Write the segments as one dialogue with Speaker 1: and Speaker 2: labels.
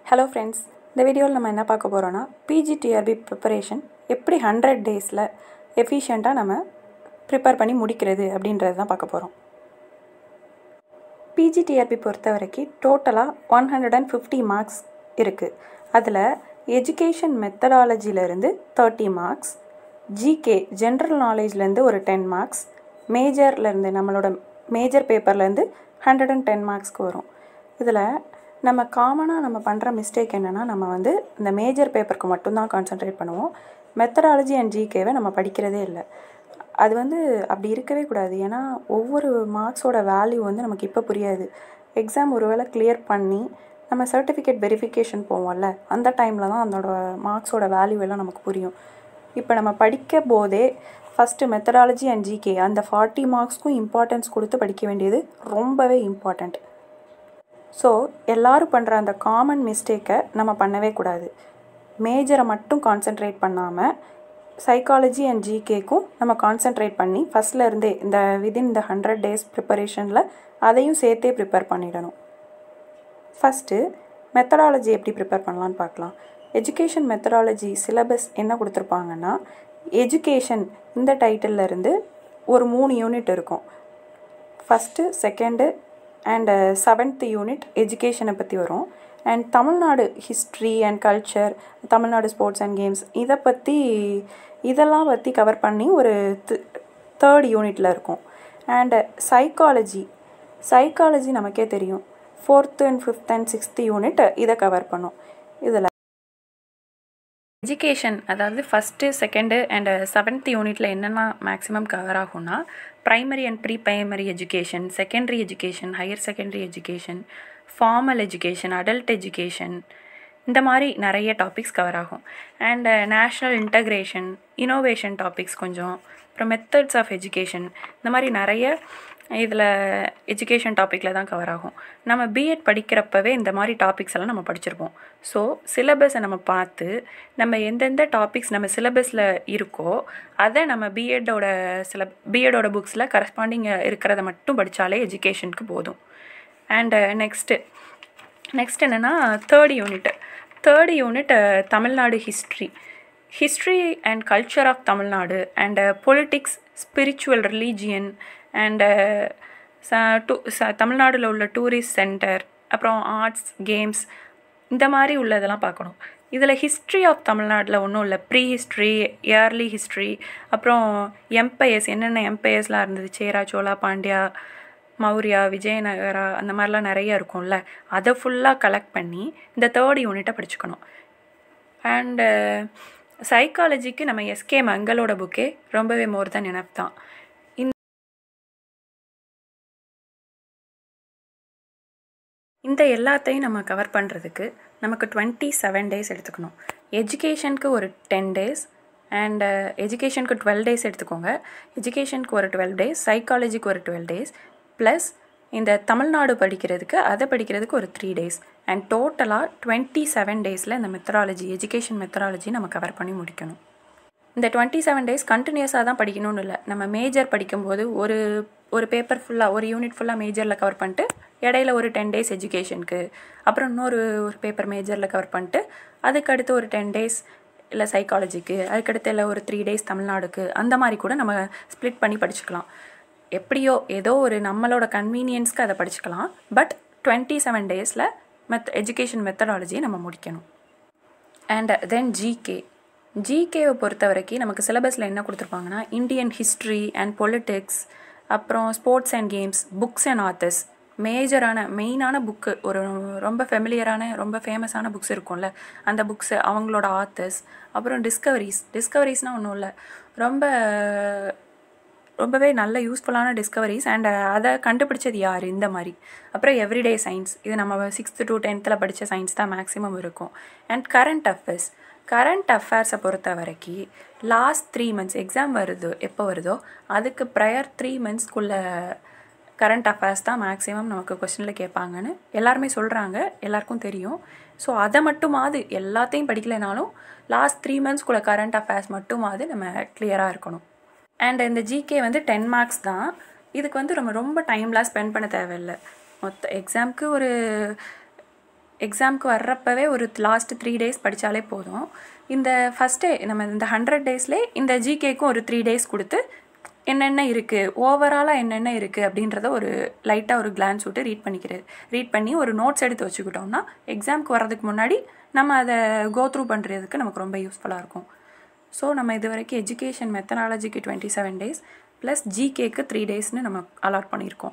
Speaker 1: Hello friends இந்த வீடியோவில் நம்ம என்ன பார்க்க போகிறோன்னா பிஜிடிஆர்பி ப்ரிப்பரேஷன் எப்படி ஹண்ட்ரட் டேஸில் எஃபிஷியண்ட்டாக நம்ம ப்ரிப்பேர் பண்ணி முடிக்கிறது அப்படின்றது தான் பார்க்க போகிறோம் பிஜிடிஆர்பி பொறுத்த வரைக்கும் டோட்டலாக one hundred and fifty marks இருக்குது அதில் எஜுகேஷன் மெத்தடாலஜிலேருந்து தேர்ட்டி மார்க்ஸ் ஜிகே ஜென்ரல் நாலேஜ்லேருந்து ஒரு டென் மார்க்ஸ் மேஜர்லேருந்து நம்மளோட மேஜர் பேப்பர்லேருந்து ஹண்ட்ரட் அண்ட் டென் மார்க்ஸ்க்கு வரும் இதில் நம்ம காமனாக நம்ம பண்ணுற மிஸ்டேக் என்னென்னா நம்ம வந்து இந்த மேஜர் பேப்பருக்கு மட்டும்தான் கான்சென்ட்ரேட் பண்ணுவோம் மெத்தடாலஜி அண்ட் ஜிகேவை நம்ம படிக்கிறதே இல்லை அது வந்து அப்படி இருக்கவே கூடாது ஏன்னா ஒவ்வொரு மார்க்ஸோட வேல்யூ வந்து நமக்கு இப்போ புரியாது எக்ஸாம் ஒருவேளை கிளியர் பண்ணி நம்ம சர்டிஃபிகேட் வெரிஃபிகேஷன் போவோம்ல அந்த டைமில் தான் அதோட மார்க்ஸோட வேல்யூ எல்லாம் நமக்கு புரியும் இப்போ நம்ம படிக்க போதே ஃபஸ்ட்டு மெத்தடாலஜி அண்ட் ஜிகே அந்த ஃபார்ட்டி மார்க்ஸ்க்கும் இம்பார்ட்டன்ஸ் கொடுத்து படிக்க வேண்டியது ரொம்பவே இம்பார்ட்டண்ட் ஸோ எல்லோரும் பண்ணுற அந்த காமன் மிஸ்டேக்கை நம்ம பண்ணவே கூடாது மேஜரை மட்டும் கான்சென்ட்ரேட் பண்ணாமல் சைக்காலஜி அண்ட் ஜிகேக்கும் நம்ம கான்சென்ட்ரேட் பண்ணி ஃபஸ்ட்டில் இருந்தே இந்த விதின் இந்த ஹண்ட்ரட் டேஸ் ப்ரிப்பரேஷனில் அதையும் சேர்த்தே ப்ரிப்பேர் பண்ணிடணும் ஃபஸ்ட்டு மெத்தடாலஜி எப்படி ப்ரிப்பேர் பண்ணலான்னு பார்க்கலாம் எஜுகேஷன் மெத்தடாலஜி சிலபஸ் என்ன கொடுத்துருப்பாங்கன்னா எஜுகேஷன் இந்த டைட்டிலில் இருந்து ஒரு மூணு யூனிட் இருக்கும் first second and seventh unit எஜுகேஷனை பற்றி வரும் and Tamil Nadu history and culture Tamil Nadu sports and games இதை பற்றி இதெல்லாம் பற்றி கவர் பண்ணி ஒரு தேர்ட் யூனிட்டில் இருக்கும் அண்டு சைக்காலஜி சைக்காலஜி நமக்கே தெரியும் fourth and fifth and sixth unit இதை கவர் பண்ணும் இதில் எஜுகேஷன் அதாவது ஃபஸ்ட்டு செகண்டு அண்டு செவன்த் யூனிட்டில் என்னென்ன மேக்ஸிமம் கவர் ஆகும்னா primary and pre primary education secondary education higher secondary education formal education adult education இந்த மாதிரி நிறைய டாபிக்ஸ் கவர் ஆகும் and national integration innovation topics கொஞ்சம் அப்புறம் மெத்தட்ஸ் ஆஃப் எஜுகேஷன் இந்த மாதிரி நிறைய இதில் எஜுகேஷன் டாப்பிக்கில் தான் கவர் ஆகும் நம்ம பிஎட் படிக்கிறப்பவே இந்த மாதிரி டாபிக்ஸ் எல்லாம் நம்ம படிச்சிருப்போம் ஸோ சிலபஸை நம்ம பார்த்து நம்ம எந்தெந்த டாபிக்ஸ் நம்ம சிலபஸில் இருக்கோ அதை நம்ம பிஎட்டோட சில பிஎடோட புக்ஸில் கரஸ்பாண்டிங் இருக்கிறத மட்டும் படித்தாலே எஜுகேஷனுக்கு போதும் அண்டு நெக்ஸ்ட்டு நெக்ஸ்ட் என்னென்னா third unit third unit Tamil Nadu history history and culture of Tamil Nadu and politics spiritual religion and two தமிழ்நாட்டில் உள்ள டூரிஸ்ட் சென்டர் அப்புறம் ஆர்ட்ஸ் கேம்ஸ் இந்த மாதிரி உள்ளதெல்லாம் பார்க்கணும் இதில் ஹிஸ்ட்ரி ஆஃப் தமிழ்நாட்டில் ஒன்றும் இல்லை ப்ரீ ஹிஸ்ட்ரி இயர்லி ஹிஸ்ட்ரி அப்புறம் எம்பையர்ஸ் என்னென்ன எம்பையர்ஸ்லாம் இருந்தது சேரா சோழா பாண்டியா மௌரியா விஜயநகரா அந்த மாதிரிலாம் நிறைய இருக்கும்ல அதை ஃபுல்லாக கலெக்ட் பண்ணி இந்த தேர்ட் யூனிட்டை படிச்சுக்கணும் அண்டு சைக்காலஜிக்கு நம்ம எஸ்கே மங்களோட புக்கே ரொம்பவே மோர் தென் எனப் தான் இந்த எல்லாத்தையும் நம்ம கவர் பண்ணுறதுக்கு நமக்கு டுவெண்ட்டி செவன் டேஸ் எடுத்துக்கணும் எஜுகேஷனுக்கு ஒரு டென் டேஸ் அண்ட் எஜுகேஷனுக்கு டுவெல் டேஸ் எடுத்துக்கோங்க எஜுகேஷனுக்கு ஒரு டுவெல் டேஸ் சைக்காலஜிக்கு ஒரு டுவெல் டேஸ் ப்ளஸ் இந்த தமிழ்நாடு படிக்கிறதுக்கு அதை படிக்கிறதுக்கு ஒரு த்ரீ டேஸ் அண்ட் டோட்டலாக டுவெண்ட்டி செவன் டேஸில் இந்த மெத்தடாலஜி எஜுகேஷன் மெத்தடாலஜி நம்ம கவர் பண்ணி முடிக்கணும் இந்த டுவெண்ட்டி செவன் டேஸ் கண்டினியூஸாக தான் படிக்கணும்னு இல்லை நம்ம மேஜர் படிக்கும்போது ஒரு ஒரு பேப்பர் ஃபுல்லாக ஒரு யூனிட் ஃபுல்லாக மேஜரில் கவர் பண்ணிட்டு இடையில ஒரு டென் டேஸ் எஜுகேஷனுக்கு அப்புறம் இன்னொரு ஒரு பேப்பர் மேஜரில் கவர் பண்ணிட்டு அதுக்கடுத்து ஒரு டென் டேஸ் இல்லை சைக்காலஜிக்கு அதுக்கடுத்து இல்லை ஒரு த்ரீ டேஸ் தமிழ்நாடுக்கு அந்த மாதிரி கூட நம்ம ஸ்ப்ளிட் பண்ணி படிச்சுக்கலாம் எப்படியோ ஏதோ ஒரு நம்மளோட கன்வீனியன்ஸ்க்கு அதை படிச்சுக்கலாம் பட் டுவெண்ட்டி செவன் டேஸில் மெத் எஜுகேஷன் மெத்தடாலஜியை நம்ம முடிக்கணும் அண்ட் தென் ஜிகே ஜிகேவை பொறுத்த வரைக்கும் நமக்கு சிலபஸில் என்ன கொடுத்துருப்பாங்கன்னா இந்தியன் ஹிஸ்ட்ரி அண்ட் பொலிட்டிக்ஸ் அப்புறம் sports and games books and authors மேஜரான மெயினான புக்கு ஒரு ரொம்ப ஃபெமிலியரான ரொம்ப ஃபேமஸான புக்ஸ் இருக்கும்ல அந்த புக்ஸு அவங்களோட ஆத்தர்ஸ் அப்புறம் டிஸ்கவரிஸ் டிஸ்கவரிஸ்னால் ஒன்றும் இல்லை ரொம்ப ரொம்பவே நல்ல யூஸ்ஃபுல்லான டிஸ்கவரிஸ் அண்ட் அதை கண்டுபிடிச்சது யார் இந்த மாதிரி அப்புறம் எவ்ரிடே சயின்ஸ் இது நம்ம சிக்ஸ்த்து டு டென்த்தில் படித்த சயின்ஸ் தான் மேக்ஸிமம் இருக்கும் அண்ட் கரண்ட் அஃபேர்ஸ் கரண்ட் அஃபேர்ஸை பொறுத்த வரைக்கும் லாஸ்ட் த்ரீ மந்த்ஸ் எக்ஸாம் வருதோ எப்போ வருதோ அதுக்கு ப்ரையர் த்ரீ மந்த்ஸ்க்குள்ளே கரண்ட் அஃபேர்ஸ் தான் மேக்ஸிமம் நமக்கு கொஸ்டினில் கேட்பாங்கன்னு எல்லாருமே சொல்கிறாங்க எல்லாருக்கும் தெரியும் ஸோ அதை மட்டுமாவது எல்லாத்தையும் படிக்கலைனாலும் லாஸ்ட் த்ரீ மந்த்ஸ்க்குள்ளே கரண்ட் அஃபேர்ஸ் மட்டுமாவது நம்ம கிளியராக இருக்கணும் அண்ட் இந்த ஜிகே வந்து டென் மார்க்ஸ் தான் இதுக்கு வந்து நம்ம ரொம்ப டைம்லாம் ஸ்பெண்ட் பண்ண தேவையில்லை மொத்த எக்ஸாமுக்கு ஒரு எக்ஸாமுக்கு வர்றப்பவே ஒரு லாஸ்ட் த்ரீ டேஸ் படித்தாலே போதும் இந்த ஃபஸ்ட்டே நம்ம இந்த ஹண்ட்ரட் டேஸ்லேயே இந்த ஜிகேக்கும் ஒரு த்ரீ டேஸ் கொடுத்து என்னென்ன இருக்குது ஓவராலாக என்னென்ன இருக்குது அப்படின்றத ஒரு லைட்டாக ஒரு கிளான்ஸ் விட்டு ரீட் பண்ணிக்கிறது ரீட் பண்ணி ஒரு நோட்ஸ் எடுத்து வச்சுக்கிட்டோம்னா எக்ஸாமுக்கு வர்றதுக்கு முன்னாடி நம்ம அதை கோ த்ரூ பண்ணுறதுக்கு நமக்கு ரொம்ப யூஸ்ஃபுல்லாக இருக்கும் ஸோ நம்ம இது வரைக்கும் எஜுகேஷன் மெத்தனாலஜிக்கு டுவெண்ட்டி செவன் டேஸ் ப்ளஸ் ஜிகேக்கு த்ரீ டேஸ்னு நம்ம அலாட் பண்ணியிருக்கோம்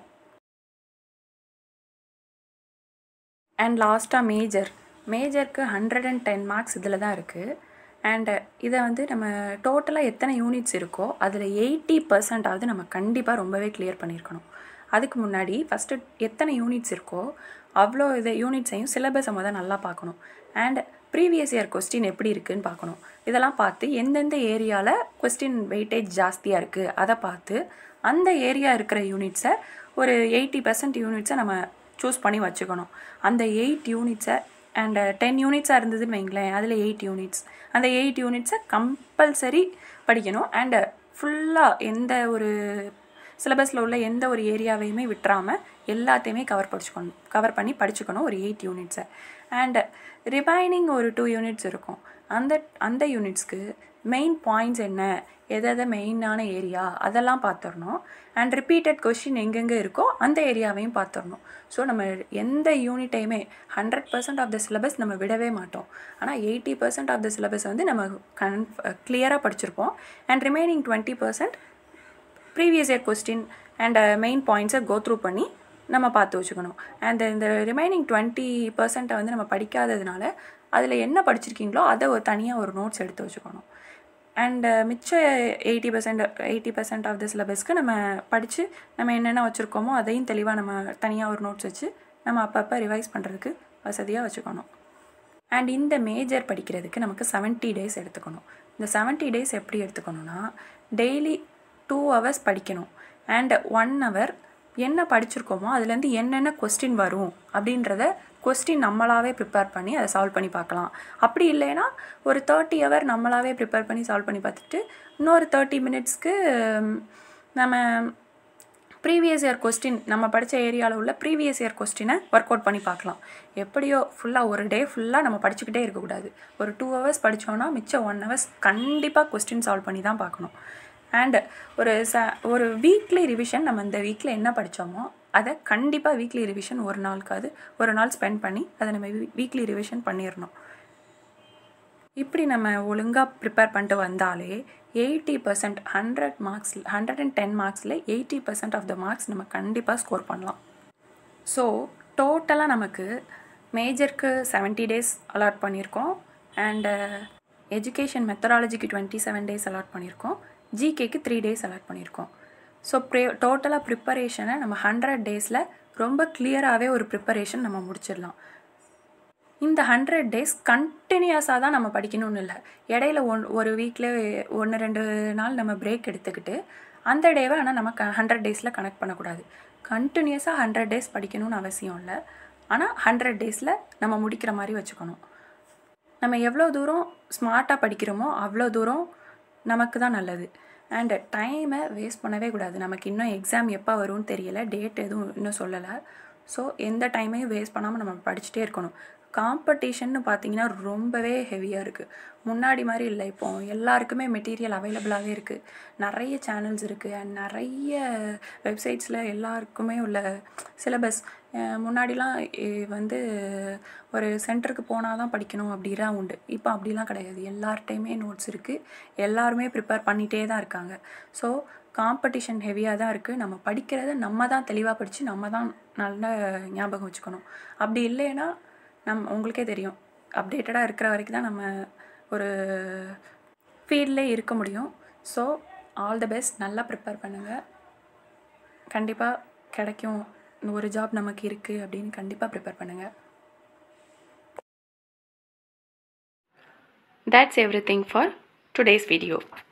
Speaker 1: அண்ட் லாஸ்ட்டாக மேஜர் மேஜருக்கு ஹண்ட்ரட் அண்ட் டென் மார்க்ஸ் இதில் தான் இருக்குது அண்டு இதை வந்து நம்ம டோட்டலாக எத்தனை யூனிட்ஸ் இருக்கோ அதில் எயிட்டி பர்சன்டாவது நம்ம கண்டிப்பாக ரொம்பவே கிளியர் பண்ணியிருக்கணும் அதுக்கு முன்னாடி ஃபஸ்ட்டு எத்தனை யூனிட்ஸ் இருக்கோ அவ்வளோ இது யூனிட்ஸையும் சிலபஸை முதல் நல்லா பார்க்கணும் அண்ட் ப்ரீவியஸ் இயர் கொஸ்டின் எப்படி இருக்குதுன்னு பார்க்கணும் இதெல்லாம் பார்த்து எந்தெந்த ஏரியாவில் கொஸ்டின் வெயிட்டேஜ் ஜாஸ்தியாக இருக்குது அதை பார்த்து அந்த ஏரியா இருக்கிற யூனிட்ஸை ஒரு எயிட்டி பர்சன்ட் யூனிட்ஸை நம்ம சூஸ் பண்ணி வச்சுக்கணும் அந்த எயிட் யூனிட்ஸை அண்ட் டென் யூனிட்ஸாக இருந்ததுன்னு வைங்களேன் அதில் எயிட் யூனிட்ஸ் அந்த எயிட் யூனிட்ஸை கம்பல்சரி படிக்கணும் அண்டு ஃபுல்லாக எந்த ஒரு சிலபஸில் உள்ள எந்த ஒரு ஏரியாவையுமே விட்டுறாமல் எல்லாத்தையுமே கவர் படிச்சுக்கணும் கவர் பண்ணி படிச்சுக்கணும் ஒரு எயிட் யூனிட்ஸை அண்ட் ரிமைனிங் ஒரு டூ யூனிட்ஸ் இருக்கும் அந்த அந்த யூனிட்ஸ்க்கு மெயின் பாயிண்ட்ஸ் என்ன எதை எதை மெயினான ஏரியா அதெல்லாம் பார்த்துடணும் அண்ட் ரிப்பீட்டட் கொஷின் எங்கெங்கே இருக்கோ அந்த ஏரியாவையும் பார்த்துடணும் ஸோ நம்ம எந்த யூனிட்டையுமே hundred percent of the syllabus நம்ம விடவே மாட்டோம் ஆனால் eighty percent of the syllabus வந்து நம்ம கன் கிளியராக படிச்சிருப்போம் and remaining twenty percent previous year question and main பாயிண்ட்ஸை கோ த்ரூ பண்ணி நம்ம பார்த்து வச்சுக்கணும் அண்ட் இந்த ரிமைனிங் டுவெண்ட்டி பர்சண்ட்டை வந்து நம்ம படிக்காததுனால அதில் என்ன படிச்சிருக்கீங்களோ அதை ஒரு தனியாக ஒரு நோட்ஸ் எடுத்து வச்சுக்கணும் அண்டு மிச்ச eighty percent eighty percent of the சிலபஸ்க்கு நம்ம படித்து நம்ம என்னென்ன வச்சுருக்கோமோ அதையும் தெளிவாக நம்ம தனியாக ஒரு நோட்ஸ் வச்சு நம்ம அப்பப்போ ரிவைஸ் பண்ணுறதுக்கு வசதியாக வச்சுக்கணும் அண்ட் இந்த மேஜர் படிக்கிறதுக்கு நமக்கு செவன்ட்டி டேஸ் எடுத்துக்கணும் இந்த செவன்ட்டி டேஸ் எப்படி எடுத்துக்கணும்னா டெய்லி டூ ஹவர்ஸ் படிக்கணும் அண்ட் ஒன் ஹவர் என்ன படிச்சிருக்கோமோ அதுலேருந்து என்னென்ன கொஸ்டின் வரும் அப்படின்றத கொஸ்டின் நம்மளாவே ப்ரிப்பேர் பண்ணி அதை சால்வ் பண்ணி பார்க்கலாம் அப்படி இல்லைன்னா ஒரு தேர்ட்டி ஹவர் நம்மளாவே ப்ரிப்பேர் பண்ணி சால்வ் பண்ணி பார்த்துட்டு இன்னொரு தேர்ட்டி மினிட்ஸ்க்கு நம்ம ப்ரீவியஸ் இயர் கொஸ்டின் நம்ம படித்த ஏரியாவில் உள்ள ப்ரீவியஸ் இயர் கொஸ்டினை ஒர்க் அவுட் பண்ணி பார்க்கலாம் எப்படியோ ஃபுல்லாக ஒரு டே ஃபுல்லாக நம்ம படிச்சுக்கிட்டே இருக்கக்கூடாது ஒரு டூ ஹவர்ஸ் படித்தோன்னா மிச்சம் ஒன் ஹவர்ஸ் கண்டிப்பாக கொஸ்டின் சால்வ் பண்ணி தான் பார்க்கணும் அண்டு ஒரு ச ஒரு வீக்லி ரிவிஷன் நம்ம இந்த வீக்கில் என்ன படித்தோமோ அதை கண்டிப்பாக வீக்லி ரிவிஷன் ஒரு நாளுக்காவது ஒரு நாள் ஸ்பெண்ட் பண்ணி அதை நம்ம வீக்லி ரிவிஷன் பண்ணிடணும் இப்படி நம்ம ஒழுங்காக ப்ரிப்பேர் பண்ணிட்டு வந்தாலே eighty percent hundred marks hundred and ten மார்க்ஸில் eighty percent of the marks நம்ம கண்டிப்பாக ஸ்கோர் பண்ணலாம் ஸோ டோட்டலாக நமக்கு மேஜருக்கு செவன்ட்டி டேஸ் அலாட் பண்ணியிருக்கோம் அண்டு எஜுகேஷன் மெத்தடாலஜிக்கு டுவெண்ட்டி செவன் டேஸ் அலாட் பண்ணியிருக்கோம் ஜிகேக்கு த்ரீ டேஸ் அலாட் பண்ணியிருக்கோம் ஸோ ப்ரே டோட்டலாக ப்ரிப்பரேஷனை நம்ம ஹண்ட்ரட் டேஸில் ரொம்ப கிளியராகவே ஒரு ப்ரிப்பரேஷன் நம்ம முடிச்சிடலாம் இந்த ஹண்ட்ரட் டேஸ் கண்டினியூஸாக தான் நம்ம படிக்கணும்னு இல்லை இடையில ஒன் ஒரு வீக்கில் ஒன்று ரெண்டு நாள் நம்ம பிரேக் எடுத்துக்கிட்டு அந்த டேவை ஆனால் நம்ம க ஹண்ட்ரட் டேஸில் கனெக்ட் பண்ணக்கூடாது கண்டினியூஸாக ஹண்ட்ரட் டேஸ் படிக்கணும்னு அவசியம் இல்லை ஆனால் ஹண்ட்ரட் டேஸில் நம்ம முடிக்கிற மாதிரி வச்சுக்கணும் நம்ம எவ்வளோ தூரம் ஸ்மார்ட்டாக படிக்கிறோமோ அவ்வளோ தூரம் நமக்கு தான் நல்லது அண்டு டைமை வேஸ்ட் பண்ணவே கூடாது நமக்கு இன்னும் எக்ஸாம் எப்போ வரும்னு தெரியல டேட் எதுவும் இன்னும் சொல்லலை ஸோ எந்த டைமையும் வேஸ்ட் பண்ணாமல் நம்ம படிச்சுட்டே இருக்கணும் காம்படிஷன்னு பார்த்தீங்கன்னா ரொம்பவே ஹெவியாக இருக்குது முன்னாடி மாதிரி இல்லை இப்போ எல்லாருக்குமே மெட்டீரியல் அவைலபிளாகவே இருக்குது நிறைய சேனல்ஸ் இருக்குது அண்ட் நிறைய வெப்சைட்ஸில் எல்லாருக்குமே உள்ள சிலபஸ் முன்னாடிலாம் வந்து ஒரு சென்டருக்கு போனால் தான் படிக்கணும் அப்படிலாம் உண்டு இப்போ அப்படிலாம் கிடையாது எல்லார்ட்டையுமே நோட்ஸ் இருக்குது எல்லாருமே ப்ரிப்பேர் பண்ணிகிட்டே தான் இருக்காங்க ஸோ காம்படிஷன் ஹெவியாக தான் இருக்குது நம்ம படிக்கிறத நம்ம தான் தெளிவாக படித்து நம்ம தான் நல்ல ஞாபகம் வச்சுக்கணும் அப்படி இல்லைன்னா நம் உங்களுக்கே தெரியும் அப்டேட்டடாக இருக்கிற வரைக்கும் தான் நம்ம ஒரு ஃபீல்ட்லே இருக்க முடியும் ஸோ ஆல் த பெஸ்ட் நல்லா ப்ரிப்பேர் பண்ணுங்கள் கண்டிப்பாக கிடைக்கும் ஒரு ஜாப் நமக்கு இருக்குது அப்படின்னு கண்டிப்பாக ப்ரிப்பேர் பண்ணுங்கள் That's everything for today's video.